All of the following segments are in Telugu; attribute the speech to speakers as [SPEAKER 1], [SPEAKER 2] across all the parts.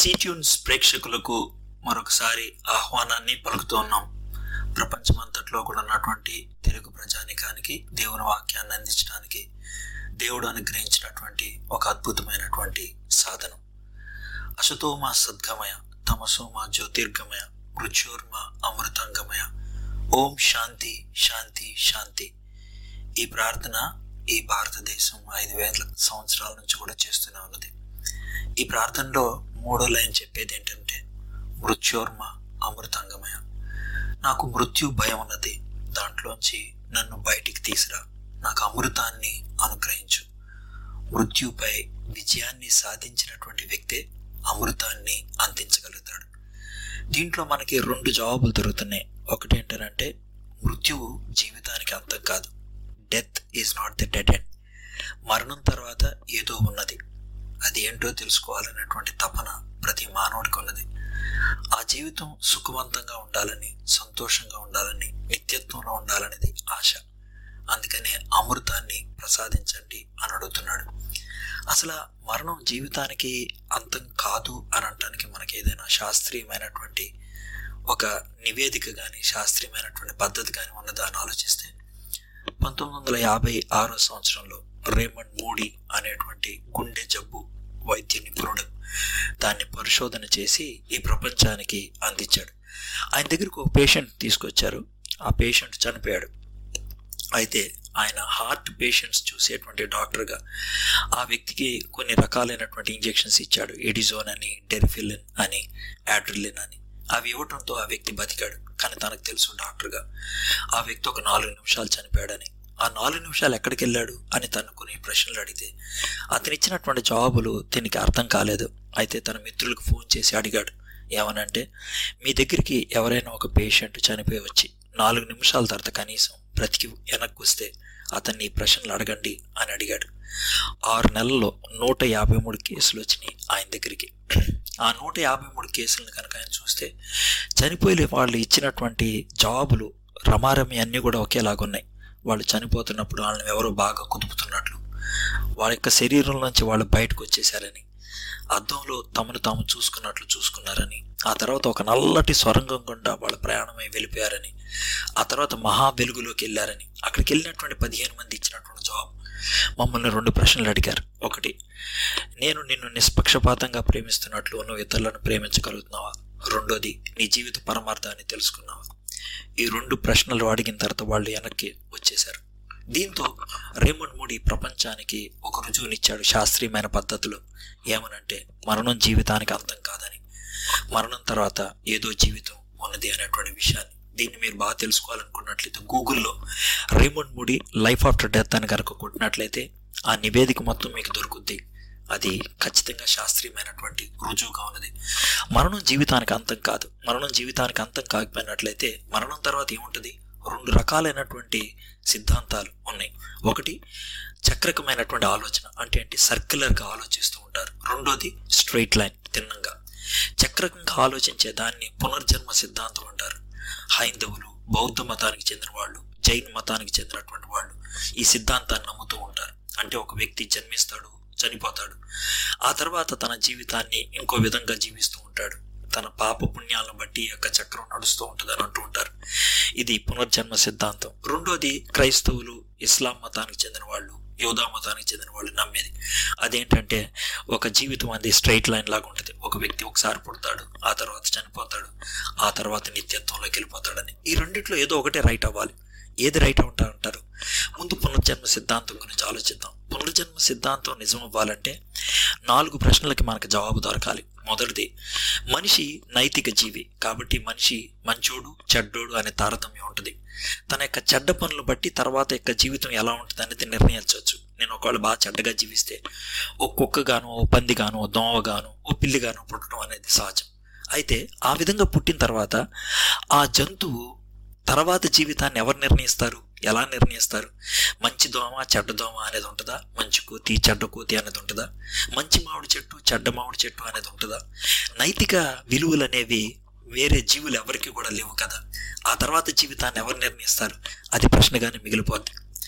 [SPEAKER 1] సీట్యూన్స్ ప్రేక్షకులకు మరొకసారి ఆహ్వానాన్ని పలుకుతున్నాం ప్రపంచమంతట్లో కూడా ఉన్నటువంటి తెలుగు ప్రజానికానికి దేవుని వాక్యాన్ని అందించడానికి దేవుడు అనుగ్రహించినటువంటి ఒక అద్భుతమైనటువంటి సాధనం అశుతోమ సద్గమయ తమసోమ జ్యోతిర్గమయ మృత్యోర్మ అమృతంగమయ ఓం శాంతి శాంతి శాంతి ఈ ప్రార్థన ఈ భారతదేశం ఐదు వేల సంవత్సరాల నుంచి కూడా చేస్తూనే ఉన్నది ఈ ప్రార్థనలో మూడో లైన్ చెప్పేది ఏంటంటే మృత్యోర్మ అమృతంగమయ నాకు మృత్యు భయం ఉన్నది దాంట్లోంచి నన్ను బయటికి తీసిరా నాకు అమృతాన్ని అనుగ్రహించు మృత్యుపై విజయాన్ని సాధించినటువంటి వ్యక్తే అమృతాన్ని అందించగలుగుతాడు దీంట్లో మనకి రెండు జవాబులు దొరుకుతున్నాయి ఒకటి ఏంటంటే మృత్యువు జీవితానికి అంతం కాదు death is not the dead end మరణం తర్వాత ఏదో ఉన్నది అది ఏంటో తెలుసుకోవాలనేటువంటి తపన ప్రతి మానవుడికి ఉన్నది ఆ జీవితం సుఖవంతంగా ఉండాలని సంతోషంగా ఉండాలని నిత్యత్వంలో ఉండాలనేది ఆశ అందుకనే అమృతాన్ని ప్రసాదించండి అని అడుగుతున్నాడు అసలు మరణం జీవితానికి అంతం కాదు అని అనటానికి మనకి ఏదైనా శాస్త్రీయమైనటువంటి ఒక నివేదిక కానీ శాస్త్రీయమైనటువంటి పద్ధతి కానీ ఉన్నదా అని ఆలోచిస్తే పంతొమ్మిది వందల యాభై ఆరో సంవత్సరంలో రేమండ్ మూడీ అనేటువంటి గుండె జబ్బు వైద్య నిపుణుడు దాన్ని పరిశోధన చేసి ఈ ప్రపంచానికి అందించాడు ఆయన దగ్గరకు ఒక పేషెంట్ తీసుకొచ్చారు ఆ పేషెంట్ చనిపోయాడు అయితే ఆయన హార్ట్ పేషెంట్స్ చూసేటువంటి డాక్టర్గా ఆ వ్యక్తికి కొన్ని రకాలైనటువంటి ఇంజెక్షన్స్ ఇచ్చాడు ఎడిజోన్ అని డెరిఫిలిన్ అని యాడ్రిలిన్ అని అవి ఇవ్వడంతో ఆ వ్యక్తి బతికాడు కానీ తనకు తెలుసు డాక్టర్గా ఆ వ్యక్తి ఒక నాలుగు నిమిషాలు చనిపోయాడని ఆ నాలుగు నిమిషాలు ఎక్కడికి వెళ్ళాడు అని తను కొన్ని ప్రశ్నలు అడిగితే అతను ఇచ్చినటువంటి జవాబులు దీనికి అర్థం కాలేదు అయితే తన మిత్రులకు ఫోన్ చేసి అడిగాడు ఏమనంటే మీ దగ్గరికి ఎవరైనా ఒక పేషెంట్ చనిపోయి వచ్చి నాలుగు నిమిషాల తర్వాత కనీసం బ్రతికి వెనక్కి వస్తే అతన్ని ఈ ప్రశ్నలు అడగండి అని అడిగాడు ఆరు నెలల్లో నూట యాభై మూడు కేసులు వచ్చినాయి ఆయన దగ్గరికి ఆ నూట యాభై మూడు కేసులను కనుక ఆయన చూస్తే చనిపోయే వాళ్ళు ఇచ్చినటువంటి జవాబులు రమారమి అన్నీ కూడా ఒకేలాగున్నాయి వాళ్ళు చనిపోతున్నప్పుడు వాళ్ళని ఎవరో బాగా కుదుపుతున్నట్లు వాళ్ళ యొక్క శరీరం నుంచి వాళ్ళు బయటకు వచ్చేసారని అద్దంలో తమను తాము చూసుకున్నట్లు చూసుకున్నారని ఆ తర్వాత ఒక నల్లటి స్వరంగం గుండా వాళ్ళ ప్రయాణమై వెళ్ళిపోయారని ఆ తర్వాత మహా వెలుగులోకి వెళ్ళారని అక్కడికి వెళ్ళినటువంటి పదిహేను మంది ఇచ్చినటువంటి జవాబు మమ్మల్ని రెండు ప్రశ్నలు అడిగారు ఒకటి నేను నిన్ను నిష్పక్షపాతంగా ప్రేమిస్తున్నట్లు నువ్వు ఇతరులను ప్రేమించగలుగుతున్నావా రెండోది నీ జీవిత పరమార్థాన్ని తెలుసుకున్నావా ఈ రెండు ప్రశ్నలు అడిగిన తర్వాత వాళ్ళు వెనక్కి వచ్చేశారు దీంతో రేమండ్ మూడి ప్రపంచానికి ఒక రుజువునిచ్చాడు శాస్త్రీయమైన పద్ధతిలో ఏమనంటే మరణం జీవితానికి అంతం కాదని మరణం తర్వాత ఏదో జీవితం ఉన్నది అనేటువంటి విషయాన్ని దీన్ని మీరు బాగా తెలుసుకోవాలనుకున్నట్లయితే గూగుల్లో Raymond Moody life after death అని కనుక కొట్టినట్లయితే ఆ నివేదిక మొత్తం మీకు దొరుకుద్ది అది ఖచ్చితంగా శాస్త్రీయమైనటువంటి రుజువుగా ఉన్నది మరణం జీవితానికి అంతం కాదు మరణం జీవితానికి అంతం కాకపోయినట్లయితే మరణం తర్వాత ఏముంటుంది రెండు రకాలైనటువంటి సిద్ధాంతాలు ఉన్నాయి ఒకటి చక్రకమైనటువంటి ఆలోచన అంటే ఏంటి సర్క్యులర్గా ఆలోచిస్తూ ఉంటారు రెండోది స్ట్రైట్ లైన్ తిన్నంగా చక్రకంగా ఆలోచించే దాన్ని పునర్జన్మ సిద్ధాంతం అంటారు హైందవులు బౌద్ధ మతానికి చెందిన వాళ్ళు జైన్ మతానికి చెందినటువంటి వాళ్ళు ఈ సిద్ధాంతాన్ని నమ్ముతూ ఉంటారు అంటే ఒక వ్యక్తి జన్మిస్తాడు చనిపోతాడు ఆ తర్వాత తన జీవితాన్ని ఇంకో విధంగా జీవిస్తూ ఉంటాడు తన పాప పుణ్యాలను బట్టి ఈ యొక్క చక్రం నడుస్తూ ఉంటుంది అని అంటూ ఉంటారు ఇది పునర్జన్మ సిద్ధాంతం రెండోది క్రైస్తవులు ఇస్లాం మతానికి చెందిన వాళ్ళు యోధా మతానికి చెందిన వాళ్ళు నమ్మేది అదేంటంటే ఒక జీవితం అది స్ట్రైట్ లైన్ లాగా ఉంటుంది ఒక వ్యక్తి ఒకసారి పుడతాడు ఆ తర్వాత చనిపోతాడు ఆ తర్వాత నిత్యత్వంలోకి వెళ్ళిపోతాడని ఈ రెండిట్లో ఏదో ఒకటే రైట్ అవ్వాలి ఏది రైట్ అవుతా అంటారు ముందు పునర్జన్మ సిద్ధాంతం గురించి ఆలోచిద్దాం పునర్జన్మ సిద్ధాంతం నిజం అవ్వాలంటే నాలుగు ప్రశ్నలకి మనకు జవాబు దొరకాలి మొదటిది మనిషి నైతిక జీవి కాబట్టి మనిషి మంచోడు చెడ్డోడు అనే తారతమ్యం ఉంటుంది తన యొక్క చెడ్డ పనులు బట్టి తర్వాత యొక్క జీవితం ఎలా ఉంటుంది అనేది నిర్ణయించవచ్చు నేను ఒకవేళ బాగా చెడ్డగా జీవిస్తే ఓ కుక్క గాను ఓ పంది గాను ఓ దోమ గాను ఓ పిల్లి గాను పుట్టడం అనేది సహజం అయితే ఆ విధంగా పుట్టిన తర్వాత ఆ జంతువు తర్వాత జీవితాన్ని ఎవరు నిర్ణయిస్తారు ఎలా నిర్ణయిస్తారు మంచి దోమ చెడ్డ దోమ అనేది ఉంటుందా మంచి కోతి చెడ్డ కోతి అనేది ఉంటుందా మంచి మామిడి చెట్టు చెడ్డ మామిడి చెట్టు అనేది ఉంటుందా నైతిక విలువలు అనేవి వేరే జీవులు ఎవరికి కూడా లేవు కదా ఆ తర్వాత జీవితాన్ని ఎవరు నిర్ణయిస్తారు అది ప్రశ్నగానే మిగిలిపోద్ది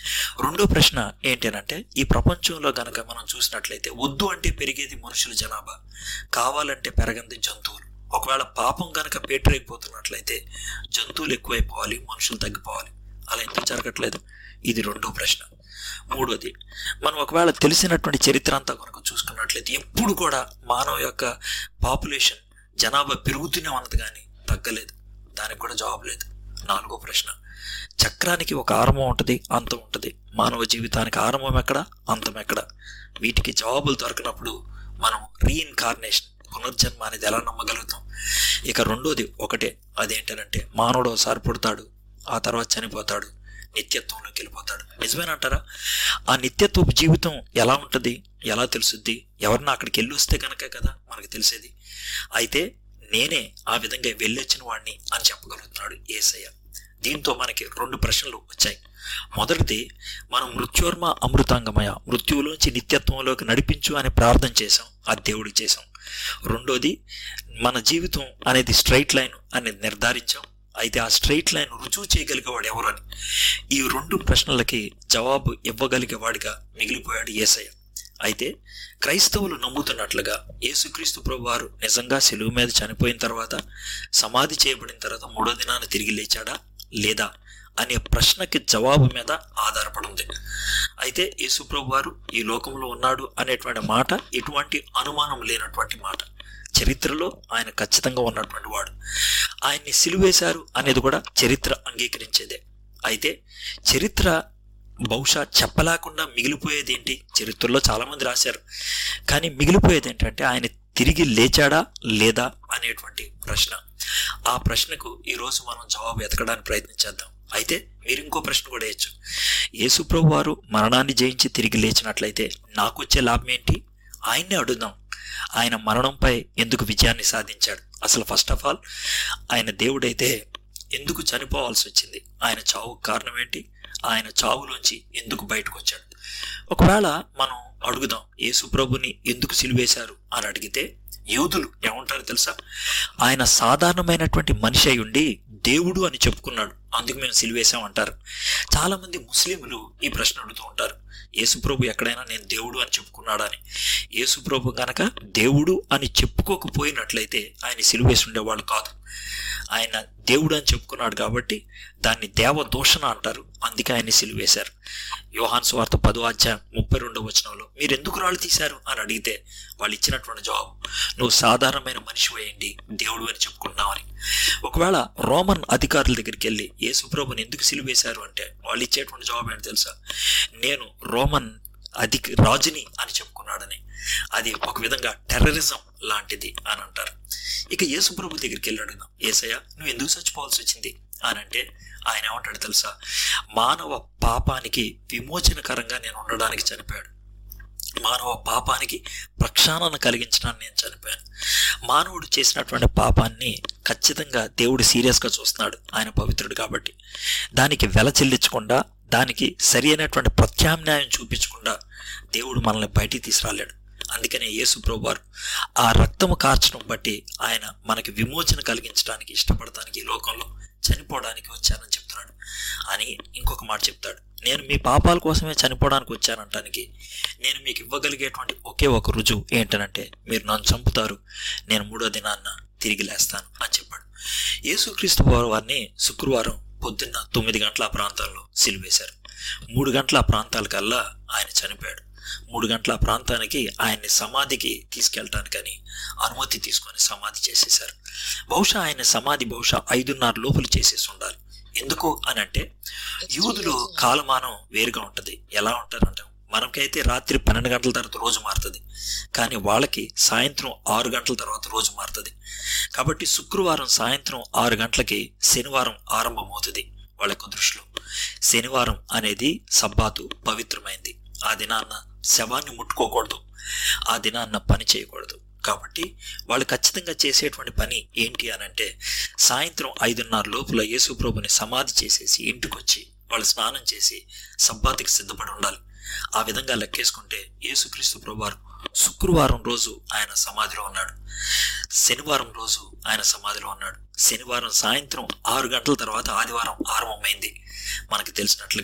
[SPEAKER 1] రెండో ప్రశ్న ఏంటి అంటే ఈ ప్రపంచంలో గనక మనం చూసినట్లయితే వద్దు అంటే పెరిగేది మనుషుల జనాభా కావాలంటే పెరగంది జంతువులు ఒకవేళ పాపం గనక పేటరైపోతున్నట్లయితే జంతువులు ఎక్కువైపోవాలి మనుషులు తగ్గిపోవాలి అలా ఎందుకు జరగట్లేదు ఇది రెండో ప్రశ్న మూడోది మనం ఒకవేళ తెలిసినటువంటి చరిత్ర అంతా కనుక చూసుకున్నట్లయితే ఎప్పుడు కూడా మానవ యొక్క పాపులేషన్ జనాభా పెరుగుతూనే ఉన్నది కానీ తగ్గలేదు దానికి కూడా జవాబు లేదు నాలుగో ప్రశ్న చక్రానికి ఒక ఆరంభం ఉంటుంది అంతం ఉంటుంది మానవ జీవితానికి ఆరంభం ఎక్కడ అంతం ఎక్కడ వీటికి జవాబులు దొరకనప్పుడు మనం రీఇన్కార్నేషన్ పునర్జన్మ అనేది ఎలా నమ్మగలుగుతాం ఇక రెండోది ఒకటే అదేంటంటే మానవుడు ఒకసారి పుడతాడు ఆ తర్వాత చనిపోతాడు నిత్యత్వంలోకి వెళ్ళిపోతాడు నిజమేనంటారా ఆ నిత్యత్వపు జీవితం ఎలా ఉంటుంది ఎలా తెలుసుద్ది ఎవరన్నా అక్కడికి వెళ్ళి వస్తే కనుక కదా మనకు తెలిసేది అయితే నేనే ఆ విధంగా వెళ్ళొచ్చిన వాడిని అని చెప్పగలుగుతున్నాడు ఏసయ్య దీంతో మనకి రెండు ప్రశ్నలు వచ్చాయి మొదటిది మనం మృత్యోర్మ అమృతాంగమయ మృత్యువులోంచి నిత్యత్వంలోకి నడిపించు అని ప్రార్థన చేశాం అది దేవుడికి చేశాం రెండోది మన జీవితం అనేది స్ట్రైట్ లైన్ అనేది నిర్ధారించాం అయితే ఆ స్ట్రైట్ లైన్ రుజువు చేయగలిగేవాడు ఎవరు అని ఈ రెండు ప్రశ్నలకి జవాబు ఇవ్వగలిగేవాడిగా మిగిలిపోయాడు ఏసయ్య అయితే క్రైస్తవులు నమ్ముతున్నట్లుగా యేసుక్రీస్తు ప్రభు వారు నిజంగా సెలువు మీద చనిపోయిన తర్వాత సమాధి చేయబడిన తర్వాత మూడో దినాన తిరిగి లేచాడా లేదా అనే ప్రశ్నకి జవాబు మీద ఆధారపడి ఉంది అయితే యేసుప్రభు వారు ఈ లోకంలో ఉన్నాడు అనేటువంటి మాట ఎటువంటి అనుమానం లేనటువంటి మాట చరిత్రలో ఆయన ఖచ్చితంగా ఉన్నటువంటి వాడు ఆయన్ని సిలువేశారు అనేది కూడా చరిత్ర అంగీకరించేదే అయితే చరిత్ర బహుశా చెప్పలేకుండా మిగిలిపోయేది ఏంటి చరిత్రలో చాలామంది రాశారు కానీ మిగిలిపోయేది ఏంటంటే ఆయన తిరిగి లేచాడా లేదా అనేటువంటి ప్రశ్న ఆ ప్రశ్నకు ఈరోజు మనం జవాబు ఎతకడానికి ప్రయత్నించేద్దాం అయితే మీరు ఇంకో ప్రశ్న కూడా వేయచ్చు యేసుప్రభు వారు మరణాన్ని జయించి తిరిగి లేచినట్లయితే నాకు వచ్చే లాభం ఏంటి ఆయన్నే అడుగుదాం ఆయన మరణంపై ఎందుకు విజయాన్ని సాధించాడు అసలు ఫస్ట్ ఆఫ్ ఆల్ ఆయన దేవుడైతే ఎందుకు చనిపోవాల్సి వచ్చింది ఆయన చావుకు కారణం ఏంటి ఆయన చావులోంచి ఎందుకు బయటకు వచ్చాడు ఒకవేళ మనం అడుగుదాం యేసు ప్రభుని ఎందుకు సిలువేశారు అని అడిగితే యూదులు ఏమంటారు తెలుసా ఆయన సాధారణమైనటువంటి మనిషి అయి ఉండి దేవుడు అని చెప్పుకున్నాడు అందుకు మేము సిలువేశాం అంటారు చాలా మంది ముస్లింలు ఈ ప్రశ్న అడుగుతూ ఉంటారు యేసుప్రభు ఎక్కడైనా నేను దేవుడు అని చెప్పుకున్నాడని యేసుప్రభు గనక దేవుడు అని చెప్పుకోకపోయినట్లయితే ఆయన సిలువేసి ఉండేవాళ్ళు కాదు ఆయన దేవుడు అని చెప్పుకున్నాడు కాబట్టి దాన్ని దేవ దూషణ అంటారు అందుకే ఆయన్ని సిలువేశారు యోహాన్ స్వార్థ పదో అధ్యాయం ముప్పై రెండో వచనంలో మీరు ఎందుకు రాళ్ళు తీశారు అని అడిగితే వాళ్ళు ఇచ్చినటువంటి జవాబు నువ్వు సాధారణమైన మనిషి వేయండి దేవుడు అని చెప్పుకున్నావని ఒకవేళ రోమన్ అధికారుల దగ్గరికి వెళ్ళి యేసుప్రభుని ఎందుకు సిలువేశారు అంటే వాళ్ళు ఇచ్చేటువంటి జవాబు ఏంటి తెలుసా నేను రోమన్ అధిక రాజుని అని చెప్పుకున్నాడని అది ఒక విధంగా టెర్రరిజం లాంటిది అని అంటారు ఇక యేసుప్రభు దగ్గరికి వెళ్ళి అడుగుదాం ఏసయ్య నువ్వు ఎందుకు చచ్చిపోవాల్సి వచ్చింది అని అంటే ఆయన ఏమంటాడు తెలుసా మానవ పాపానికి విమోచనకరంగా నేను ఉండడానికి చనిపోయాడు మానవ పాపానికి ప్రక్షాళన కలిగించడానికి నేను చనిపోయాను మానవుడు చేసినటువంటి పాపాన్ని ఖచ్చితంగా దేవుడు సీరియస్గా చూస్తున్నాడు ఆయన పవిత్రుడు కాబట్టి దానికి వెల చెల్లించకుండా దానికి సరి అయినటువంటి ప్రత్యామ్నాయం చూపించకుండా దేవుడు మనల్ని బయటికి తీసుకురాలేడు అందుకనే యేసు ప్రభువారు ఆ రక్తము కార్చడం బట్టి ఆయన మనకి విమోచన కలిగించడానికి ఇష్టపడటానికి ఈ లోకంలో చనిపోవడానికి వచ్చానని చెప్తున్నాడు అని ఇంకొక మాట చెప్తాడు నేను మీ పాపాల కోసమే చనిపోవడానికి వచ్చానంటానికి నేను మీకు ఇవ్వగలిగేటువంటి ఒకే ఒక రుజువు ఏంటనంటే మీరు నన్ను చంపుతారు నేను మూడో దినాన్న తిరిగి లేస్తాను అని చెప్పాడు యేసుక్రీస్తు వారిని శుక్రవారం పొద్దున్న తొమ్మిది గంటల ఆ ప్రాంతంలో సిలివేశారు మూడు గంటల ఆ ప్రాంతాలకల్లా ఆయన చనిపోయాడు మూడు గంటల ఆ ప్రాంతానికి ఆయన్ని సమాధికి తీసుకెళ్ళటానికని అనుమతి తీసుకొని సమాధి చేసేశారు బహుశా ఆయన సమాధి బహుశా ఐదున్నర లోపల చేసేసి ఉండాలి ఎందుకు అని అంటే యూదులు కాలమానం వేరుగా ఉంటుంది ఎలా ఉంటారంటే మనకైతే రాత్రి పన్నెండు గంటల తర్వాత రోజు మారుతుంది కానీ వాళ్ళకి సాయంత్రం ఆరు గంటల తర్వాత రోజు మారుతుంది కాబట్టి శుక్రవారం సాయంత్రం ఆరు గంటలకి శనివారం ఆరంభమవుతుంది వాళ్ళ యొక్క దృష్టిలో శనివారం అనేది సబ్బాతు పవిత్రమైంది ఆ దినాన్న శవాన్ని ముట్టుకోకూడదు ఆ దినాన్న పని చేయకూడదు కాబట్టి వాళ్ళు ఖచ్చితంగా చేసేటువంటి పని ఏంటి అని అంటే సాయంత్రం ఐదున్నర లోపల యేసు ప్రభుని సమాధి చేసేసి ఇంటికి వచ్చి వాళ్ళు స్నానం చేసి సబ్బాతికి సిద్ధపడి ఉండాలి ఆ విధంగా లెక్కేసుకుంటే యేసుక్రీస్తు ప్రభువారు శుక్రవారం రోజు ఆయన సమాధిలో ఉన్నాడు శనివారం రోజు ఆయన సమాధిలో ఉన్నాడు శనివారం సాయంత్రం ఆరు గంటల తర్వాత ఆదివారం ఆరంభమైంది మనకి తెలిసినట్లుగా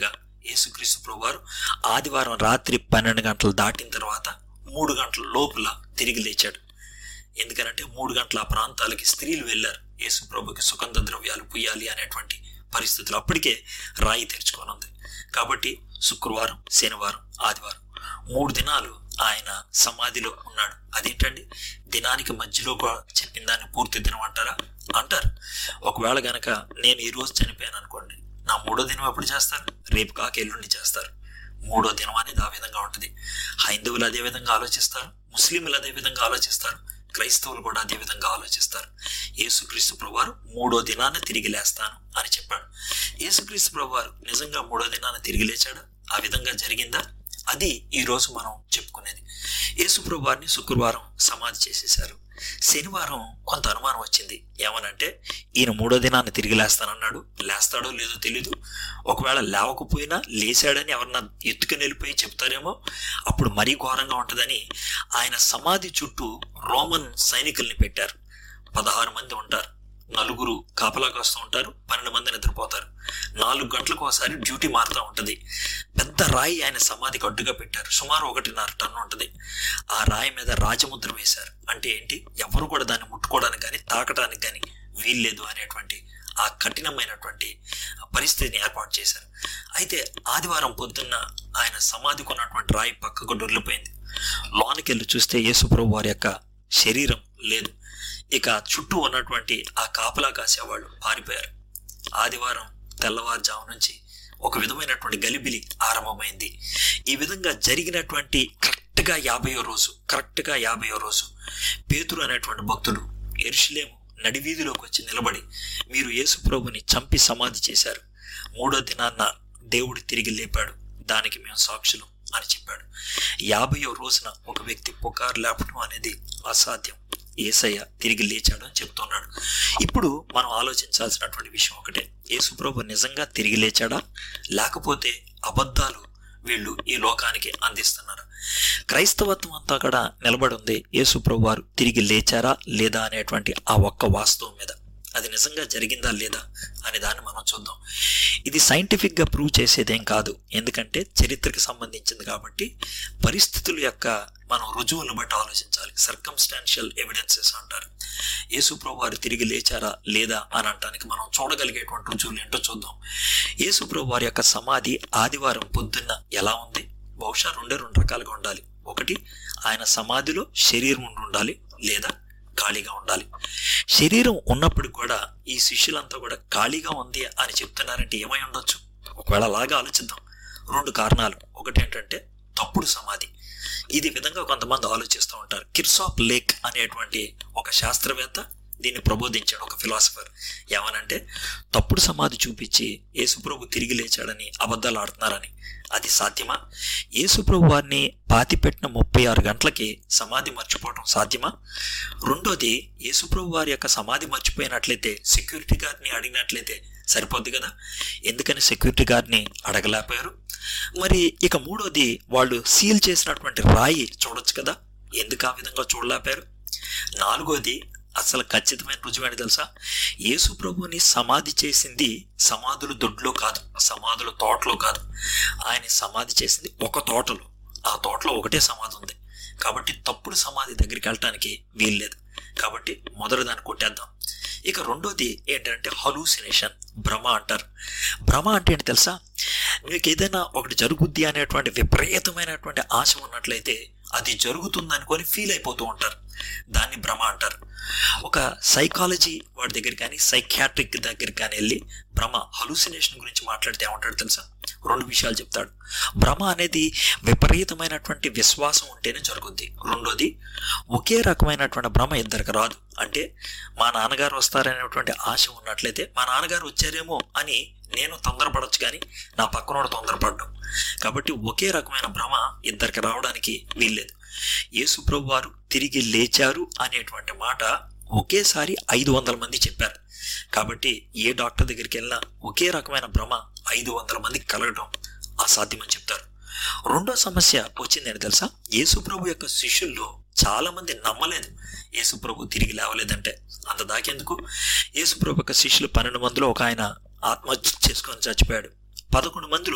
[SPEAKER 1] యేసుక్రీస్తు ప్రభువారు ఆదివారం రాత్రి పన్నెండు గంటలు దాటిన తర్వాత మూడు గంటల లోపల తిరిగి లేచాడు ఎందుకనంటే మూడు గంటల ఆ ప్రాంతాలకి స్త్రీలు వెళ్ళారు యేసు ప్రభుకి సుగంధ ద్రవ్యాలు పుయ్యాలి అనేటువంటి పరిస్థితులు అప్పటికే రాయి తెరుచుకొని ఉంది కాబట్టి శుక్రవారం శనివారం ఆదివారం మూడు దినాలు ఆయన సమాధిలో ఉన్నాడు అదేంటండి దినానికి మధ్యలో కూడా చెప్పిన దాన్ని పూర్తి దినం అంటారా అంటారు ఒకవేళ గనక నేను ఈ రోజు చనిపోయాను అనుకోండి నా మూడో దినం ఎప్పుడు చేస్తారు రేపు కాక ఎల్లుండి చేస్తారు మూడో దినం అనేది ఆ విధంగా ఉంటుంది హైందవులు అదే విధంగా ఆలోచిస్తారు ముస్లింలు అదే విధంగా ఆలోచిస్తారు క్రైస్తవులు కూడా అదే విధంగా ఆలోచిస్తారు యేసుక్రీస్తు ప్రభువారు మూడో దినాన తిరిగి లేస్తాను అని చెప్పాడు యేసుక్రీస్తు ప్రభువారు నిజంగా మూడో దినాన తిరిగి లేచాడా ఆ విధంగా జరిగిందా అది ఈ రోజు మనం చెప్పుకునేది యేసు ప్రభువారిని శుక్రవారం సమాధి చేసేశారు శనివారం కొంత అనుమానం వచ్చింది ఏమనంటే ఈయన మూడో దినాన్ని తిరిగి లేస్తానన్నాడు లేస్తాడో లేదో తెలీదు ఒకవేళ లేవకపోయినా లేచాడని ఎవరన్నా ఎత్తుకుని వెళ్ళిపోయి చెప్తారేమో అప్పుడు మరీ ఘోరంగా ఉంటుందని ఆయన సమాధి చుట్టూ రోమన్ సైనికుల్ని పెట్టారు పదహారు మంది ఉంటారు నలుగురు కాపలా కాస్తూ ఉంటారు పన్నెండు మంది నిద్రపోతారు నాలుగు గంటలకు ఒకసారి డ్యూటీ మారుతూ ఉంటుంది పెద్ద రాయి ఆయన సమాధికి అడ్డుగా పెట్టారు సుమారు ఒకటిన్నర టన్ను ఉంటుంది ఆ రాయి మీద రాజముద్ర వేశారు అంటే ఏంటి ఎవరు కూడా దాన్ని ముట్టుకోవడానికి కానీ తాకడానికి కానీ వీల్లేదు అనేటువంటి ఆ కఠినమైనటువంటి పరిస్థితిని ఏర్పాటు చేశారు అయితే ఆదివారం పొద్దున్న ఆయన సమాధికి ఉన్నటువంటి రాయి పక్కకు డొర్లిపోయింది లోనికి వెళ్ళి చూస్తే యేసుప్రభు వారి యొక్క శరీరం లేదు ఇక చుట్టూ ఉన్నటువంటి ఆ కాపలా కాసేవాళ్ళు పారిపోయారు ఆదివారం తెల్లవారుజాము నుంచి ఒక విధమైనటువంటి గలిబిలి ఆరంభమైంది ఈ విధంగా జరిగినటువంటి కరెక్ట్గా యాభైయో రోజు కరెక్ట్గా యాభైయో రోజు పేతురు అనేటువంటి భక్తుడు ఎరుషులేము నడివీధిలోకి వచ్చి నిలబడి మీరు యేసుప్రభుని చంపి సమాధి చేశారు మూడో దినాన్న దేవుడు తిరిగి లేపాడు దానికి మేము సాక్షులు అని చెప్పాడు యాభైయో రోజున ఒక వ్యక్తి పుకారు లేపడం అనేది అసాధ్యం ఏసయ్య తిరిగి లేచాడు అని చెప్తున్నాడు ఇప్పుడు మనం ఆలోచించాల్సినటువంటి విషయం ఒకటే యేసుప్రభు నిజంగా తిరిగి లేచాడా లేకపోతే అబద్ధాలు వీళ్ళు ఈ లోకానికి అందిస్తున్నారు క్రైస్తవత్వం అంతా కూడా నిలబడి ఉంది యేసుప్రభు వారు తిరిగి లేచారా లేదా అనేటువంటి ఆ ఒక్క వాస్తవం మీద అది నిజంగా జరిగిందా లేదా అనే దాన్ని మనం చూద్దాం ఇది సైంటిఫిక్గా ప్రూవ్ చేసేదేం కాదు ఎందుకంటే చరిత్రకు సంబంధించింది కాబట్టి పరిస్థితుల యొక్క మనం రుజువులను బట్టి ఆలోచించాలి సర్కమ్స్టాన్షియల్ ఎవిడెన్సెస్ అంటారు యేసుప్రభు వారు తిరిగి లేచారా లేదా అని అనటానికి మనం చూడగలిగేటువంటి రుజువులు ఏంటో చూద్దాం యేసుప్రభు వారి యొక్క సమాధి ఆదివారం పొద్దున్న ఎలా ఉంది బహుశా రెండే రెండు రకాలుగా ఉండాలి ఒకటి ఆయన సమాధిలో శరీరం ఉండి ఉండాలి లేదా ఖాళీగా ఉండాలి శరీరం ఉన్నప్పుడు కూడా ఈ శిష్యులంతా కూడా ఖాళీగా ఉంది అని చెప్తున్నారంటే ఏమై ఉండొచ్చు ఒకవేళ అలాగా ఆలోచిద్దాం రెండు కారణాలు ఒకటి ఏంటంటే తప్పుడు సమాధి ఇది విధంగా కొంతమంది ఆలోచిస్తూ ఉంటారు కిర్సాప్ లేక్ అనేటువంటి ఒక శాస్త్రవేత్త దీన్ని ప్రబోధించాడు ఒక ఫిలాసఫర్ ఏమనంటే తప్పుడు సమాధి చూపించి యేసుప్రభు తిరిగి లేచాడని అబద్ధాలు ఆడుతున్నారని అది సాధ్యమా యేసుప్రభు వారిని పాతిపెట్టిన ముప్పై ఆరు గంటలకి సమాధి మర్చిపోవడం సాధ్యమా రెండోది యేసుప్రభు వారి యొక్క సమాధి మర్చిపోయినట్లయితే సెక్యూరిటీ గార్డ్ని అడిగినట్లయితే సరిపోద్ది కదా ఎందుకని సెక్యూరిటీ గార్డ్ని అడగలేకపోయారు మరి ఇక మూడోది వాళ్ళు సీల్ చేసినటువంటి రాయి చూడొచ్చు కదా ఎందుకు ఆ విధంగా చూడలేపారు నాలుగోది అసలు ఖచ్చితమైన రుజువేంటి తెలుసా యేసు ప్రభుని సమాధి చేసింది సమాధుల దొడ్లో కాదు సమాధుల తోటలో కాదు ఆయన సమాధి చేసింది ఒక తోటలో ఆ తోటలో ఒకటే సమాధి ఉంది కాబట్టి తప్పుడు సమాధి దగ్గరికి వెళ్ళటానికి వీల్లేదు కాబట్టి మొదటి దాన్ని కొట్టేద్దాం ఇక రెండోది ఏంటంటే హలూసినేషన్ భ్రమ అంటారు భ్రమ అంటే ఏంటి తెలుసా మీకు ఏదైనా ఒకటి జరుగుద్ది అనేటువంటి విపరీతమైనటువంటి ఆశ ఉన్నట్లయితే అది జరుగుతుంది అనుకొని ఫీల్ అయిపోతూ ఉంటారు దాన్ని భ్రమ అంటారు ఒక సైకాలజీ వాడి దగ్గర కానీ సైకాట్రిక్ దగ్గర కానీ వెళ్ళి భ్రమ హలూసినేషన్ గురించి మాట్లాడితే ఏమంటాడు తెలుసా రెండు విషయాలు చెప్తాడు భ్రమ అనేది విపరీతమైనటువంటి విశ్వాసం ఉంటేనే జరుగుద్ది రెండోది ఒకే రకమైనటువంటి భ్రమ ఇద్దరికి రాదు అంటే మా నాన్నగారు వస్తారనేటువంటి ఆశ ఉన్నట్లయితే మా నాన్నగారు వచ్చారేమో అని నేను తొందరపడొచ్చు కానీ నా పక్కనోడు తొందరపడ్డం కాబట్టి ఒకే రకమైన భ్రమ ఇద్దరికి రావడానికి వీల్లేదు యేసు ప్రభు వారు తిరిగి లేచారు అనేటువంటి మాట ఒకేసారి ఐదు వందల మంది చెప్పారు కాబట్టి ఏ డాక్టర్ దగ్గరికి వెళ్ళినా ఒకే రకమైన భ్రమ ఐదు వందల మందికి కలగడం అసాధ్యమని చెప్తారు రెండో సమస్య వచ్చిందని తెలుసా యేసు ప్రభు యొక్క శిష్యుల్లో చాలా మంది నమ్మలేదు యేసు ప్రభు తిరిగి లేవలేదంటే అంత దాకెందుకు యేసు ప్రభు యొక్క శిష్యులు పన్నెండు మందిలో ఒక ఆయన ఆత్మహత్య చేసుకొని చచ్చిపోయాడు పదకొండు మందిలో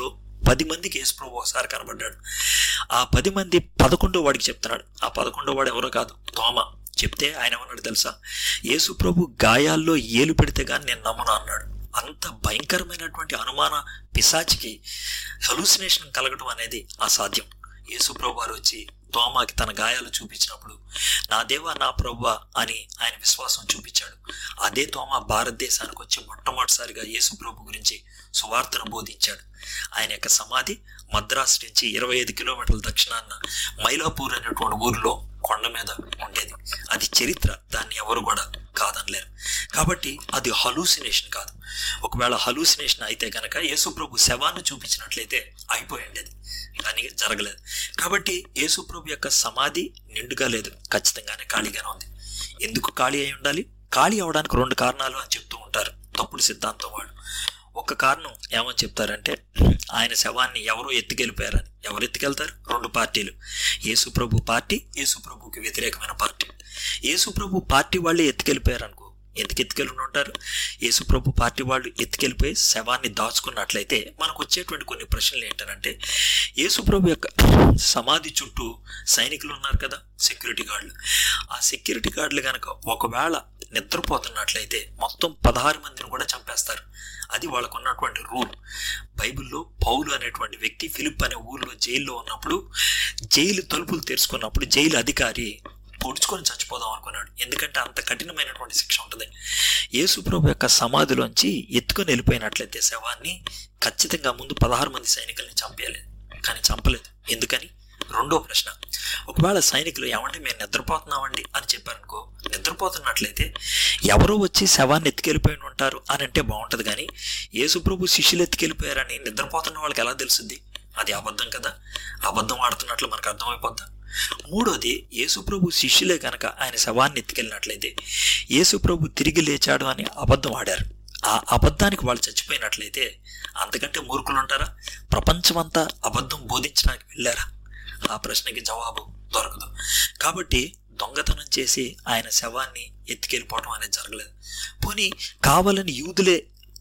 [SPEAKER 1] పది మందికి యేసుప్రభు ఒకసారి కనబడ్డాడు ఆ పది మంది పదకొండో వాడికి చెప్తున్నాడు ఆ పదకొండో వాడు ఎవరో కాదు తోమ చెప్తే ఆయన ఏమన్నాడు తెలుసా యేసు ప్రభు గాయాల్లో ఏలు పెడితే కానీ నేను నమ్మను అన్నాడు అంత భయంకరమైనటువంటి అనుమాన పిశాచికి హెలూసినేషన్ కలగడం అనేది అసాధ్యం యేసు ప్రభు వారు వచ్చి తోమాకి తన గాయాలు చూపించినప్పుడు నా దేవా నా ప్రభు అని ఆయన విశ్వాసం చూపించాడు అదే తోమ భారతదేశానికి వచ్చి మొట్టమొదటిసారిగా యేసు ప్రభు గురించి సువార్తను బోధించాడు ఆయన యొక్క సమాధి మద్రాసు నుంచి ఇరవై ఐదు కిలోమీటర్ల దక్షిణాన మైలాపూర్ అనేటువంటి ఊరిలో కొండ మీద ఉండేది అది చరిత్ర దాన్ని ఎవరు కూడా కాదనలేరు కాబట్టి అది హలూసినేషన్ కాదు ఒకవేళ హలూసినేషన్ అయితే కనుక యేసుప్రభు శవాన్ని చూపించినట్లయితే అయిపోయి ఉండేది కానీ జరగలేదు కాబట్టి యేసుప్రభు యొక్క సమాధి నిండుగా లేదు ఖచ్చితంగానే ఖాళీగానే ఉంది ఎందుకు ఖాళీ అయి ఉండాలి ఖాళీ అవడానికి రెండు కారణాలు అని చెప్తూ ఉంటారు తప్పుడు సిద్ధాంతం వాళ్ళు ఒక కారణం ఏమని చెప్తారంటే ఆయన శవాన్ని ఎవరో ఎత్తుకెళ్ళిపోయారని ఎవరు ఎత్తుకెళ్తారు రెండు పార్టీలు యేసుప్రభు పార్టీ యేసుప్రభుకి వ్యతిరేకమైన పార్టీ యేసుప్రభు పార్టీ వాళ్ళే ఎత్తుకెళ్ళిపోయారు అనుకో ఎందుకు ఎత్తుకెళ్ళి ఉంటారు యేసుప్రభు పార్టీ వాళ్ళు ఎత్తుకెళ్ళిపోయి శవాన్ని దాచుకున్నట్లయితే మనకు వచ్చేటువంటి కొన్ని ప్రశ్నలు ఏంటంటే యేసుప్రభు యొక్క సమాధి చుట్టూ సైనికులు ఉన్నారు కదా సెక్యూరిటీ గార్డులు ఆ సెక్యూరిటీ గార్డులు కనుక ఒకవేళ నిద్రపోతున్నట్లయితే మొత్తం పదహారు మందిని కూడా చంపేస్తారు అది వాళ్ళకు ఉన్నటువంటి రూల్ బైబిల్లో పౌలు అనేటువంటి వ్యక్తి ఫిలిప్ అనే ఊరిలో జైల్లో ఉన్నప్పుడు జైలు తలుపులు తెరుచుకున్నప్పుడు జైలు అధికారి పొడుచుకొని చచ్చిపోదాం అనుకున్నాడు ఎందుకంటే అంత కఠినమైనటువంటి శిక్ష ఉంటుంది యేసుప్రభు యొక్క సమాధిలోంచి ఎత్తుకొని వెళ్ళిపోయినట్లయితే శవాన్ని ఖచ్చితంగా ముందు పదహారు మంది సైనికుల్ని చంపేయలేదు కానీ చంపలేదు ఎందుకని రెండో ప్రశ్న ఒకవేళ సైనికులు ఏమంటే మేము నిద్రపోతున్నామండి అని చెప్పారనుకో నిద్రపోతున్నట్లయితే ఎవరో వచ్చి శవాన్ని ఎత్తుకెళ్ళిపోయి ఉంటారు అని అంటే బాగుంటుంది కానీ యేసుప్రభు శిష్యులు ఎత్తుకెళ్ళిపోయారని నిద్రపోతున్న వాళ్ళకి ఎలా తెలుస్తుంది అది అబద్ధం కదా అబద్ధం ఆడుతున్నట్లు మనకు అర్థమైపోద్దా మూడోది యేసుప్రభు శిష్యులే కనుక ఆయన శవాన్ని ఎత్తుకెళ్ళినట్లయితే యేసుప్రభు తిరిగి లేచాడు అని అబద్ధం ఆడారు ఆ అబద్ధానికి వాళ్ళు చచ్చిపోయినట్లయితే అంతకంటే మూర్ఖులు ఉంటారా ప్రపంచమంతా అబద్ధం బోధించడానికి వెళ్ళారా ఆ ప్రశ్నకి జవాబు దొరకదు కాబట్టి దొంగతనం చేసి ఆయన శవాన్ని ఎత్తుకెళ్ళిపోవడం అనేది జరగలేదు పోనీ కావాలని యూదులే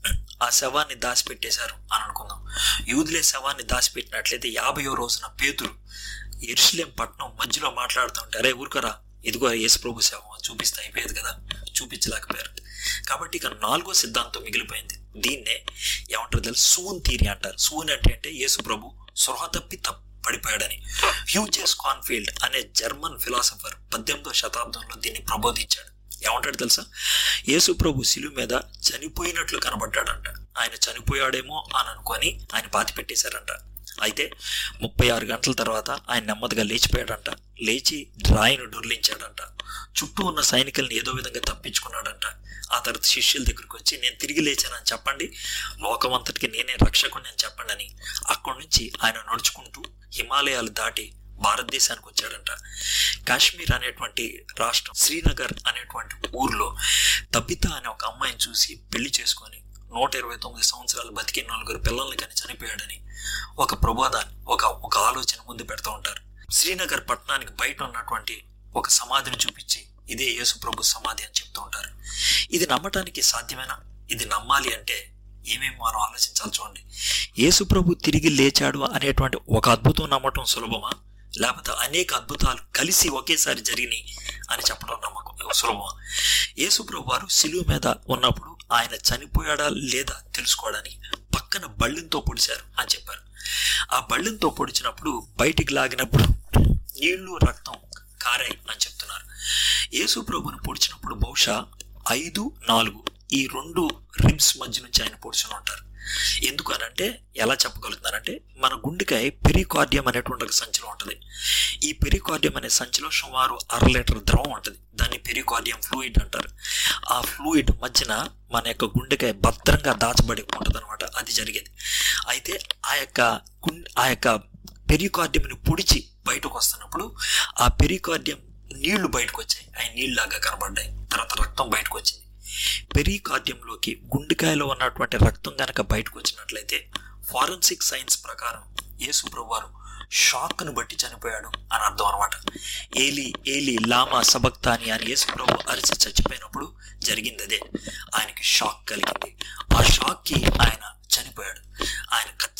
[SPEAKER 1] ఆ శవాన్ని దాచిపెట్టేశారు అని అనుకుందాం యూదులే శవాన్ని దాచిపెట్టినట్లయితే యాభయో రోజున పేతురు ఎరుసలేం పట్నం మధ్యలో మాట్లాడుతుంటే అరే ఊరుకరా ఇదిగో యేసు ప్రభు శవం చూపిస్తే అయిపోయేది కదా చూపించలేకపోయారు కాబట్టి ఇక నాలుగో సిద్ధాంతం మిగిలిపోయింది దీన్నే ఏమంటారు తెలుసు సూన్ థీరీ అంటారు సూన్ అంటే అంటే యేసు ప్రభు సృహ తప్పి తప్ప పడిపోయాడని హ్యూజెస్ కాన్ఫీల్డ్ అనే జర్మన్ ఫిలాసఫర్ పద్దెనిమిదో శతాబ్దంలో దీన్ని ప్రబోధించాడు ఏమంటాడు తెలుసా యేసు ప్రభు శిలువ మీద చనిపోయినట్లు కనబడ్డాడంట ఆయన చనిపోయాడేమో అని అనుకొని ఆయన పాతి పెట్టేశారంట అయితే ముప్పై ఆరు గంటల తర్వాత ఆయన నెమ్మదిగా లేచిపోయాడంట లేచి రాయిని డొర్లించాడంట చుట్టూ ఉన్న సైనికుల్ని ఏదో విధంగా తప్పించుకున్నాడంట ఆ తర్వాత శిష్యుల దగ్గరికి వచ్చి నేను తిరిగి లేచానని చెప్పండి లోకమంతటికి నేనే రక్షకుని అని చెప్పండి అని అక్కడి నుంచి ఆయన నడుచుకుంటూ హిమాలయాలు దాటి భారతదేశానికి వచ్చాడంట కాశ్మీర్ అనేటువంటి రాష్ట్రం శ్రీనగర్ అనేటువంటి ఊర్లో తబిత అనే ఒక అమ్మాయిని చూసి పెళ్లి చేసుకొని నూట ఇరవై తొమ్మిది సంవత్సరాలు బతికి నలుగురు పిల్లల్ని కానీ చనిపోయాడని ఒక ప్రబోధాన్ని ఒక ఒక ఆలోచన ముందు పెడతా ఉంటారు శ్రీనగర్ పట్టణానికి బయట ఉన్నటువంటి ఒక సమాధిని చూపించి ఇదే యేసు ప్రభు సమాధి అని చెప్తూ ఉంటారు ఇది నమ్మటానికి సాధ్యమేనా ఇది నమ్మాలి అంటే ఏమేమి మనం ఆలోచించాలి చూడండి యేసు ప్రభు తిరిగి లేచాడు అనేటువంటి ఒక అద్భుతం నమ్మటం సులభమా లేకపోతే అనేక అద్భుతాలు కలిసి ఒకేసారి జరిగినాయి అని చెప్పడం నమ్మకం సులభమా యేసు ప్రభు వారు సిలువ మీద ఉన్నప్పుడు ఆయన చనిపోయాడా లేదా తెలుసుకోవడానికి పక్కన బళ్ళంతో పొడిచారు అని చెప్పారు ఆ బళ్ళంతో పొడిచినప్పుడు బయటికి లాగినప్పుడు నీళ్లు రక్తం కారాయి అని చెప్తున్నారు యేసు ప్రభుని పొడిచినప్పుడు బహుశా ఐదు నాలుగు ఈ రెండు రిబ్స్ మధ్య నుంచి ఆయన పొడిచుని ఉంటారు ఎందుకు అనంటే ఎలా చెప్పగలుగుతున్నారంటే మన గుండెకాయ పెరికార్డియం అనేటువంటి ఒక సంచిలో ఉంటుంది ఈ పెరికార్డియం అనే సంచిలో సుమారు అర లీటర్ ద్రవం ఉంటుంది దాన్ని పెరికార్డియం ఫ్లూయిడ్ అంటారు ఆ ఫ్లూయిడ్ మధ్యన మన యొక్క గుండెకాయ భద్రంగా దాచబడి ఉంటుంది అనమాట అది జరిగేది అయితే ఆ యొక్క గుండె ఆ యొక్క పెరికార్డియంని పొడిచి బయటకు వస్తున్నప్పుడు ఆ పెరికార్డియం నీళ్లు బయటకు వచ్చాయి అవి నీళ్ళలాగా కనబడ్డాయి తర్వాత రక్తం బయటకు వచ్చింది పెరికార్డియంలోకి గుండెకాయలో ఉన్నటువంటి రక్తం గనక బయటకు వచ్చినట్లయితే ఫారెన్సిక్ సైన్స్ ప్రకారం యేసు ప్రభువారు షాక్ను బట్టి చనిపోయాడు అని అర్థం అనమాట ఏలి ఏలి లామా సబక్తాని అని యేసు ప్రభు అరిచి చచ్చిపోయినప్పుడు జరిగింది అదే ఆయనకి షాక్ కలిగింది ఆ షాక్కి ఆయన చనిపోయాడు ఆయన ఖచ్చితంగా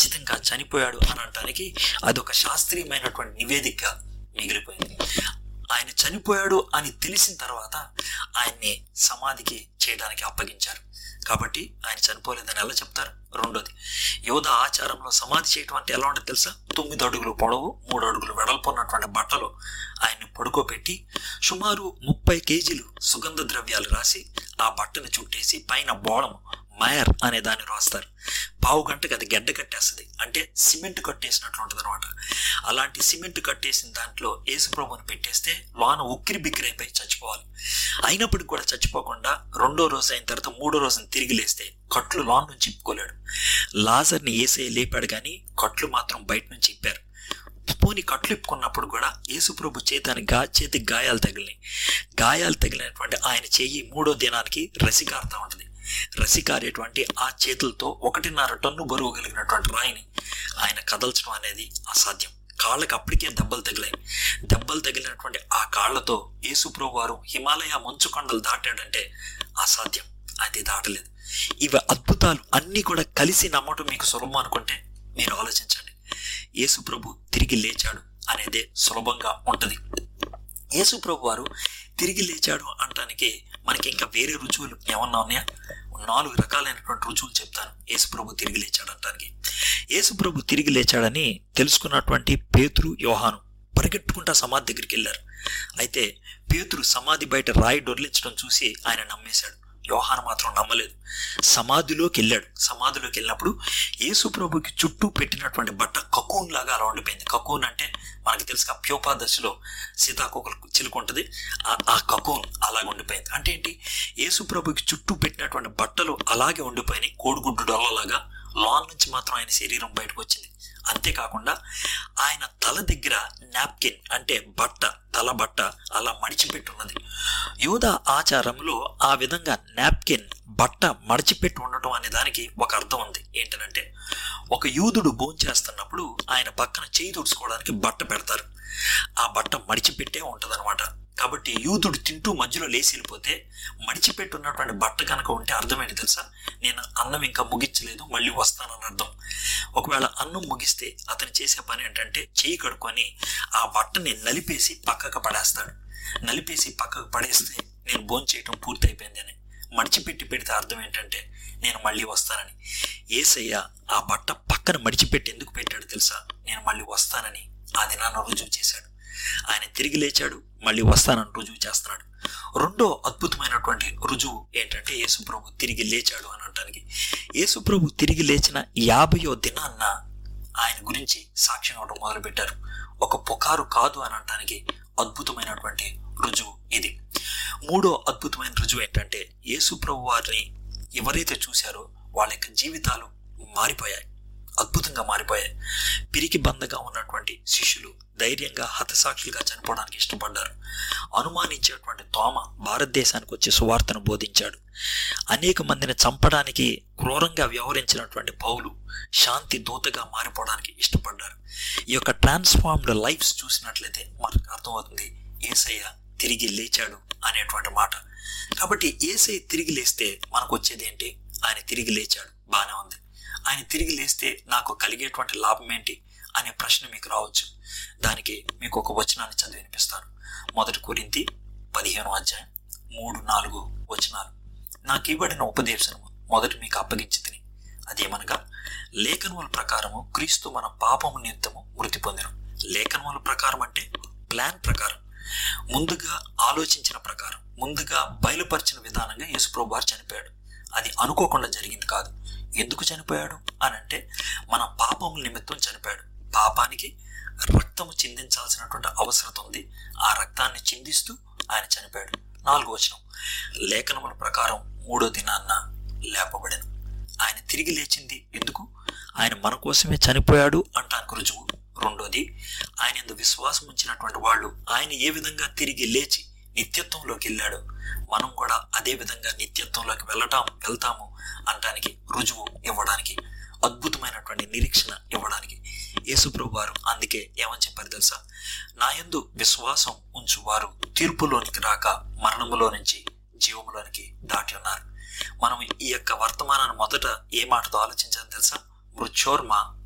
[SPEAKER 1] చనిపోయాడు అని అనటానికి అదొక శాస్త్రీయమైనటువంటి నివేదిక మిగిలిపోయింది ఆయన చనిపోయాడు అని తెలిసిన తర్వాత ఆయన్ని సమాధికి చేయడానికి అప్పగించారు కాబట్టి ఆయన చనిపోలేదని ఎలా చెప్తారు రెండోది యోధ ఆచారంలో సమాధి చేయటం అంటే ఎలా ఉంటుంది తెలుసా తొమ్మిది అడుగులు పొడవు మూడు అడుగులు వెడల్పు ఉన్నటువంటి బట్టలు ఆయన్ని పడుకోబెట్టి సుమారు ముప్పై కేజీలు సుగంధ ద్రవ్యాలు రాసి ఆ బట్టను చుట్టేసి పైన బోళము మయర్ అనే దాన్ని రాస్తారు పావు గంటకి అది గడ్డ కట్టేస్తుంది అంటే సిమెంట్ కట్టేసినట్లు ఉంటుంది అనమాట అలాంటి సిమెంట్ కట్టేసిన దాంట్లో యేసుప్రభుని పెట్టేస్తే లోన ఉక్కిరి బిక్కిరి అయిపోయి చచ్చిపోవాలి అయినప్పటికి కూడా చచ్చిపోకుండా రెండో రోజు అయిన తర్వాత మూడో రోజున తిరిగి లేస్తే కట్లు లోన్ నుంచి ఇప్పుకోలేడు లాజర్ని ఏసై లేపాడు కానీ కట్లు మాత్రం బయట నుంచి ఇప్పారు పోని కట్లు ఇప్పుకున్నప్పుడు కూడా యేసుప్రభు చేతాని గా చేతికి గాయాలు తగిలినాయి గాయాలు తగిలినటువంటి ఆయన చెయ్యి మూడో దినానికి రసికారుతా ఉంటుంది రసికారేటువంటి ఆ చేతులతో ఒకటిన్నర టన్ను బరువు కలిగినటువంటి రాయిని ఆయన కదల్చడం అనేది అసాధ్యం కాళ్ళకి అప్పటికే దెబ్బలు తగిలాయి దెబ్బలు తగిలినటువంటి ఆ కాళ్ళతో యేసుప్రభు వారు హిమాలయ మంచు కొండలు దాటాడంటే అసాధ్యం అది దాటలేదు ఇవి అద్భుతాలు అన్నీ కూడా కలిసి నమ్మటం మీకు సులభం అనుకుంటే మీరు ఆలోచించండి యేసుప్రభు తిరిగి లేచాడు అనేదే సులభంగా ఉంటుంది యేసుప్రభు వారు తిరిగి లేచాడు అనటానికి మనకి ఇంకా వేరే రుజువులు ఏమన్నా ఉన్నాయా నాలుగు రకాలైనటువంటి రుజువులు చెప్తాను యేసుప్రభు తిరిగి లేచాడు అనటానికి యేసుప్రభు తిరిగి లేచాడని తెలుసుకున్నటువంటి పేతురు యోహాను పరిగెట్టుకుంటా సమాధి దగ్గరికి వెళ్ళారు అయితే పేతురు సమాధి బయట రాయి డొర్లించడం చూసి ఆయన నమ్మేశాడు యోహాను మాత్రం నమ్మలేదు సమాధిలోకి వెళ్ళాడు సమాధిలోకి వెళ్ళినప్పుడు యేసు ప్రభుకి చుట్టూ పెట్టినటువంటి బట్ట కకూన్ లాగా అలా ఉండిపోయింది కకూన్ అంటే మనకి తెలుసు అప్యోపా దశలో సీతాకోకలు చిలుకుంటుంది ఆ- ఆ కకూన్ అలాగే ఉండిపోయింది అంటే ఏంటి యేసు ప్రభుకి చుట్టూ పెట్టినటువంటి బట్టలు అలాగే ఉండిపోయినాయి కోడిగుడ్డు డొల్లలాగా లాన్ నుంచి మాత్రం ఆయన శరీరం బయటకు వచ్చింది అంతేకాకుండా ఆయన తల దగ్గర నాప్కిన్ అంటే బట్ట తల బట్ట అలా మడిచిపెట్టున్నది యూద ఆచారంలో ఆ విధంగా నాప్కిన్ బట్ట మడిచిపెట్టి ఉండటం అనే దానికి ఒక అర్థం ఉంది ఏంటనంటే ఒక యూదుడు భోంచేస్తున్నప్పుడు ఆయన పక్కన చేయి తుడుచుకోవడానికి బట్ట పెడతారు ఆ బట్ట మడిచిపెట్టే ఉంటదన్నమాట కాబట్టి యూదుడు తింటూ మధ్యలో లేచి వెళ్ళిపోతే మడిచిపెట్టి ఉన్నటువంటి బట్ట కనుక ఉంటే అర్థం ఏంటి తెలుసా నేను అన్నం ఇంకా ముగించలేదు మళ్ళీ వస్తానని అర్థం ఒకవేళ అన్నం ముగిస్తే అతను చేసే పని ఏంటంటే చేయి కడుక్కొని ఆ బట్టని నలిపేసి పక్కకు పడేస్తాడు నలిపేసి పక్కకు పడేస్తే నేను భోజనం చేయటం పూర్తయిపోయింది అని మడిచిపెట్టి పెడితే అర్థం ఏంటంటే నేను మళ్ళీ వస్తానని ఏసయ్య ఆ బట్ట పక్కన మడిచిపెట్టి ఎందుకు పెట్టాడు తెలుసా నేను మళ్ళీ వస్తానని ఆ దినాన్ని రుజువు చేశాడు ఆయన తిరిగి లేచాడు మళ్ళీ వస్తానని రుజువు చేస్తున్నాడు రెండో అద్భుతమైనటువంటి రుజువు ఏంటంటే యేసుప్రభు తిరిగి లేచాడు అని అనడానికి యేసుప్రభు తిరిగి లేచిన యాభయో దినాన్న ఆయన గురించి సాక్ష్యం ఇవ్వడం మొదలుపెట్టారు ఒక పుకారు కాదు అని అనడానికి అద్భుతమైనటువంటి రుజువు ఇది మూడో అద్భుతమైన రుజువు ఏంటంటే యేసుప్రభు వారిని ఎవరైతే చూశారో వాళ్ళ యొక్క జీవితాలు మారిపోయాయి అద్భుతంగా మారిపోయాయి పిరికి బందగా ఉన్నటువంటి శిష్యులు ధైర్యంగా హతసాక్షులుగా చనిపోవడానికి ఇష్టపడ్డారు అనుమానించేటువంటి తోమ భారతదేశానికి వచ్చి సువార్తను బోధించాడు అనేక మందిని చంపడానికి క్రూరంగా వ్యవహరించినటువంటి పౌలు శాంతి దూతగా మారిపోవడానికి ఇష్టపడ్డారు ఈ యొక్క ట్రాన్స్ఫార్మ్డ్ లైఫ్స్ చూసినట్లయితే మనకు అర్థమవుతుంది ఏసయ్య తిరిగి లేచాడు అనేటువంటి మాట కాబట్టి ఏసై తిరిగి లేస్తే మనకు వచ్చేది ఏంటి ఆయన తిరిగి లేచాడు బాగానే ఉంది ఆయన తిరిగి లేస్తే నాకు కలిగేటువంటి లాభం ఏంటి అనే ప్రశ్న మీకు రావచ్చు దానికి మీకు ఒక వచనాన్ని చదివి వినిపిస్తాను మొదటి కొరింతి పదిహేను అధ్యాయం మూడు నాలుగు వచనాలు నాకు ఇవ్వబడిన ఉపదేశము మొదటి మీకు అప్పగించి తిని అదేమనగా లేఖనముల ప్రకారము క్రీస్తు మన పాపము నిమిత్తము మృతి పొందిన లేఖనముల ప్రకారం అంటే ప్లాన్ ప్రకారం ముందుగా ఆలోచించిన ప్రకారం ముందుగా బయలుపరిచిన విధానంగా యేసుప్రభు వారు చనిపోయాడు అది అనుకోకుండా జరిగింది కాదు ఎందుకు చనిపోయాడు అని అంటే మన పాపముల నిమిత్తం చనిపోయాడు పాపానికి రక్తము చిందించాల్సినటువంటి అవసరం ఉంది ఆ రక్తాన్ని చిందిస్తూ ఆయన చనిపోయాడు నాలుగో వచనం లేఖనముల ప్రకారం మూడో దినాన్న లేపబడెను ఆయన తిరిగి లేచింది ఎందుకు ఆయన మన కోసమే చనిపోయాడు అంటానికి రుజువు రెండోది ఆయన ఎందు విశ్వాసం ఉంచినటువంటి వాళ్ళు ఆయన ఏ విధంగా తిరిగి లేచి నిత్యత్వంలోకి వెళ్ళాడు మనం కూడా అదే విధంగా నిత్యత్వంలోకి వెళ్ళటం వెళ్తాము అనటానికి రుజువు ఇవ్వడానికి అద్భుతమైనటువంటి నిరీక్షణ ఇవ్వడానికి యేసుప్రభు వారు అందుకే ఏమని చెప్పారు తెలుసా నా యందు విశ్వాసం ఉంచువారు తీర్పులోనికి రాక మరణములో నుంచి జీవములోనికి దాటి ఉన్నారు మనం ఈ యొక్క వర్తమానాన్ని మొదట ఏ మాటతో ఆలోచించాలి తెలుసా మృత్యోర్మ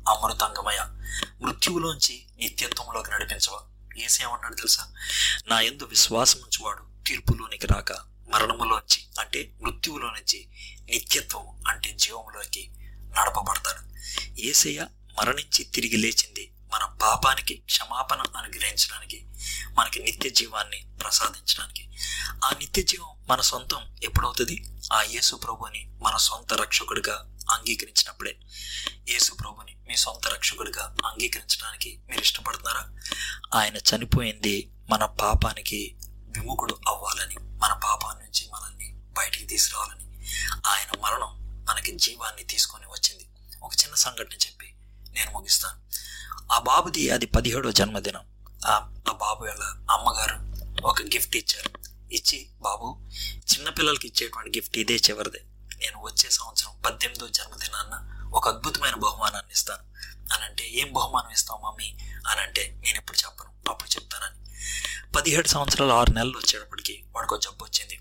[SPEAKER 1] అమృతంగమయ మృత్యువులోంచి నిత్యత్వంలోకి నడిపించవా ఏసేమన్నాడు తెలుసా నా ఎందు విశ్వాసం ఉంచువాడు తీర్పులోనికి రాక మరణములోంచి అంటే మృత్యువులో నుంచి నిత్యత్వం అంటే జీవములోకి నడపబడతాడు ఏసయ్య మరణించి తిరిగి లేచింది మన పాపానికి క్షమాపణ అనుగ్రహించడానికి మనకి నిత్య జీవాన్ని ప్రసాదించడానికి ఆ నిత్య జీవం మన సొంతం ఎప్పుడవుతుంది ఆ యేసు ప్రభుని మన సొంత రక్షకుడిగా అంగీకరించినప్పుడే యేసు ప్రభుని మీ సొంత రక్షకుడిగా అంగీకరించడానికి మీరు ఇష్టపడుతున్నారా ఆయన చనిపోయింది మన పాపానికి విముఖుడు అవ్వాలని మన పాపం నుంచి మనల్ని బయటికి తీసుకురావాలని ఆయన మరణం మనకి జీవాన్ని తీసుకొని వచ్చింది ఒక చిన్న సంఘటన చెప్పి నేను ముగిస్తాను ఆ బాబుది అది పదిహేడో జన్మదినం ఆ ఆ బాబు వాళ్ళ అమ్మగారు ఒక గిఫ్ట్ ఇచ్చారు ఇచ్చి బాబు చిన్నపిల్లలకి ఇచ్చేటువంటి గిఫ్ట్ ఇదే చివరిదే నేను వచ్చే సంవత్సరం పద్దెనిమిదో జన్మదినాన్న ఒక అద్భుతమైన బహుమానాన్ని ఇస్తాను అని అంటే ఏం బహుమానం ఇస్తావు మమ్మీ అని అంటే నేను ఎప్పుడు చెప్పను అప్పుడు చెప్తానని పదిహేడు సంవత్సరాలు ఆరు నెలలు వచ్చేటప్పటికి వాడికి ఒక జబ్బు వచ్చింది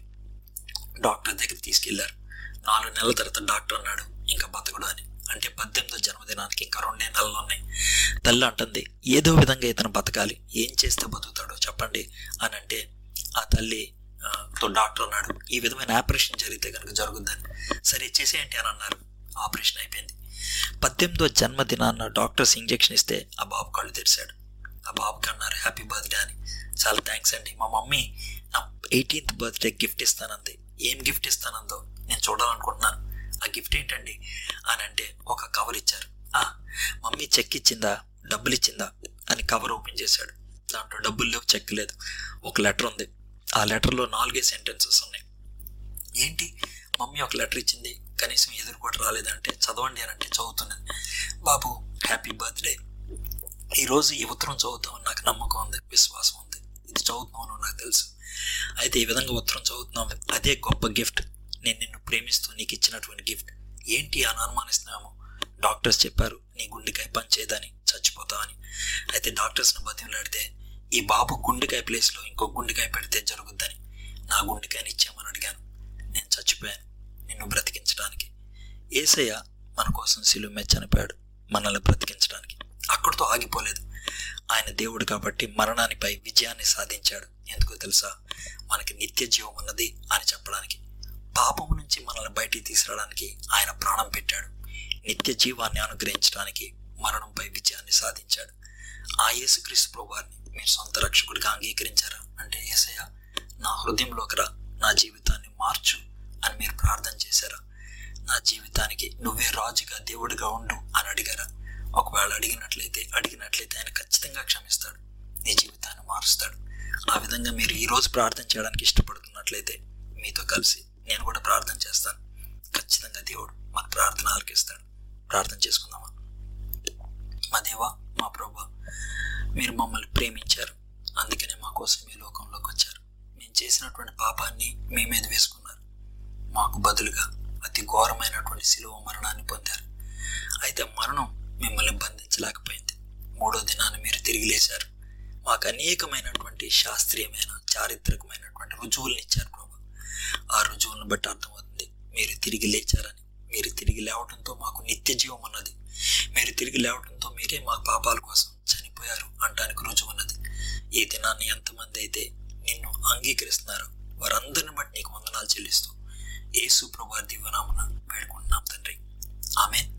[SPEAKER 1] డాక్టర్ దగ్గర తీసుకెళ్లారు నాలుగు నెలల తర్వాత డాక్టర్ అన్నాడు ఇంకా బతకడు అని అంటే పద్దెనిమిదో జన్మదినానికి ఇంకా రెండే నెలలు ఉన్నాయి తల్లి అంటుంది ఏదో విధంగా ఇతను బతకాలి ఏం చేస్తే బతుకుతాడో చెప్పండి అని అంటే ఆ తల్లి ఆ, తో డాక్టర్ అన్నాడు ఈ విధమైన ఆపరేషన్ జరిగితే కనుక జరుగుద్దని సరే చేసేయండి అని అన్నారు ఆపరేషన్ అయిపోయింది పద్దెనిమిదో జన్మదినాన్న డాక్టర్స్ ఇంజెక్షన్ ఇస్తే ఆ బాబు కళ్ళు తెరిచాడు ఆ బాబుకి అన్నారు హ్యాపీ బర్త్డే అని చాలా థ్యాంక్స్ అండి మా మమ్మీ నా ఎయిటీన్త్ బర్త్డే గిఫ్ట్ ఇస్తానంది ఏం గిఫ్ట్ ఇస్తానందో నేను చూడాలనుకుంటున్నాను ఆ గిఫ్ట్ ఏంటండి అని అంటే ఒక కవర్ ఇచ్చారు ఆ మమ్మీ చెక్ ఇచ్చిందా డబ్బులు ఇచ్చిందా అని కవర్ ఓపెన్ చేశాడు దాంట్లో డబ్బులు లేవు చెక్ లేదు ఒక లెటర్ ఉంది ఆ లెటర్లో నాలుగే సెంటెన్సెస్ ఉన్నాయి ఏంటి మమ్మీ ఒక లెటర్ ఇచ్చింది కనీసం ఎదురు కూడా రాలేదంటే చదవండి అని అంటే చదువుతున్నది బాబు హ్యాపీ బర్త్డే ఈరోజు ఈ ఉత్తరం చదువుతామని నాకు నమ్మకం ఉంది విశ్వాసం ఉంది ఇది చదువుతున్నాను నాకు తెలుసు అయితే ఈ విధంగా ఉత్తరం చదువుతున్నాం అదే గొప్ప గిఫ్ట్ నేను నిన్ను ప్రేమిస్తూ నీకు ఇచ్చినటువంటి గిఫ్ట్ ఏంటి అని అనుమానిస్తున్నాము డాక్టర్స్ చెప్పారు నీ గుండెకాయ పనిచేయదని చచ్చిపోతావని అయితే డాక్టర్స్ని బతిమలాడితే ఈ బాబు గుండెకాయ ప్లేస్లో ఇంకో గుండెకాయ పెడితే జరుగుద్దని నా గుండెకాయని ఇచ్చామని అడిగాను నేను చచ్చిపోయాను నిన్ను బ్రతికించడానికి ఏసయ్య మన కోసం సిలువ మీద చనిపోయాడు మనల్ని బ్రతికించడానికి అక్కడితో ఆగిపోలేదు ఆయన దేవుడు కాబట్టి మరణానిపై విజయాన్ని సాధించాడు ఎందుకో తెలుసా మనకి నిత్య జీవం ఉన్నది అని చెప్పడానికి పాపము నుంచి మనల్ని బయటికి తీసుకురావడానికి ఆయన ప్రాణం పెట్టాడు నిత్య జీవాన్ని అనుగ్రహించడానికి మరణంపై విజయాన్ని సాధించాడు ఆ యేసుక్రీస్తు ప్రభువారిని మీరు సొంత రక్షకుడిగా అంగీకరించారా అంటే ఏసయ్య నా హృదయంలోకి రా నా జీవితాన్ని మార్చు అని మీరు ప్రార్థన చేశారా నా జీవితానికి నువ్వే రాజుగా దేవుడిగా ఉండు అని అడిగారా ఒకవేళ అడిగినట్లయితే అడిగినట్లయితే ఆయన ఖచ్చితంగా క్షమిస్తాడు నీ జీవితాన్ని మారుస్తాడు ఆ విధంగా మీరు ఈ రోజు ప్రార్థన చేయడానికి ఇష్టపడుతున్నట్లయితే మీతో కలిసి నేను కూడా ప్రార్థన చేస్తాను ఖచ్చితంగా దేవుడు మన ప్రార్థన ఆలకిస్తాడు ప్రార్థన చేసుకుందామా మా దేవా మా ప్రభా మీరు మమ్మల్ని ప్రేమించారు అందుకనే మా కోసం ఈ లోకంలోకి వచ్చారు మేము చేసినటువంటి పాపాన్ని మీ మీద వేసుకున్నారు మాకు బదులుగా అతి ఘోరమైనటువంటి శిలువ మరణాన్ని పొందారు అయితే మరణం మిమ్మల్ని బంధించలేకపోయింది మూడో దినాన్ని మీరు తిరిగి లేచారు మాకు అనేకమైనటువంటి శాస్త్రీయమైన చారిత్రకమైనటువంటి రుజువులను ఇచ్చారు ప్రభు ఆ రుజువులను బట్టి అర్థమవుతుంది మీరు తిరిగి లేచారని మీరు తిరిగి లేవడంతో మాకు నిత్య జీవం ఉన్నది మీరు తిరిగి లేవడంతో మీరే మా పాపాల కోసం చనిపోయారు అంటానికి రుజువు ఉన్నది ఈ దినాన్ని ఎంతమంది అయితే నిన్ను అంగీకరిస్తున్నారో వారందరిని బట్టి నీకు వందనాలు చెల్లిస్తూ యేసు ప్రభు దివ్యనామన వేడుకుంటున్నాం తండ్రి ఆమెన్